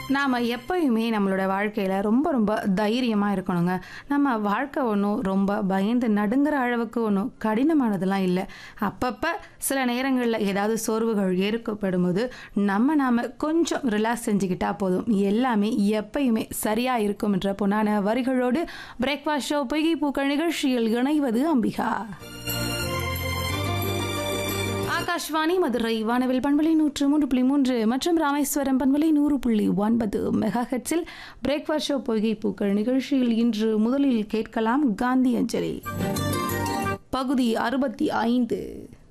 நாம் எப்பயுமே நம்மளோட வாழ்க்கையில் ரொம்ப ரொம்ப தைரியமாக இருக்கணுங்க நம்ம வாழ்க்கை ஒன்றும் ரொம்ப பயந்து நடுங்கிற அளவுக்கு ஒன்றும் கடினமானதெல்லாம் இல்லை அப்பப்போ சில நேரங்களில் ஏதாவது சோர்வுகள் ஏற்படும் போது நம்ம நாம் கொஞ்சம் ரிலாக்ஸ் செஞ்சுக்கிட்டா போதும் எல்லாமே எப்பயுமே சரியாக இருக்கும் என்ற பொன்னான வரிகளோடு பிரேக்ஃபாஸ்ட் ஷோ பொய்கை பூக்கள் நிகழ்ச்சியில் இணைவது அம்பிகா ஆகாஷ்வாணி மதுரை வானவில் பண்பலை நூற்று மூன்று புள்ளி மூன்று மற்றும் ராமேஸ்வரம் பண்பலை நூறு புள்ளி ஒன்பது மெகா ஹெட்ஸில் பிரேக்ஃபாஸ்ட் ஷோ பொய்கை பூக்கள் நிகழ்ச்சியில் இன்று முதலில் கேட்கலாம் காந்தி அஞ்சலி பகுதி அறுபத்தி ஐந்து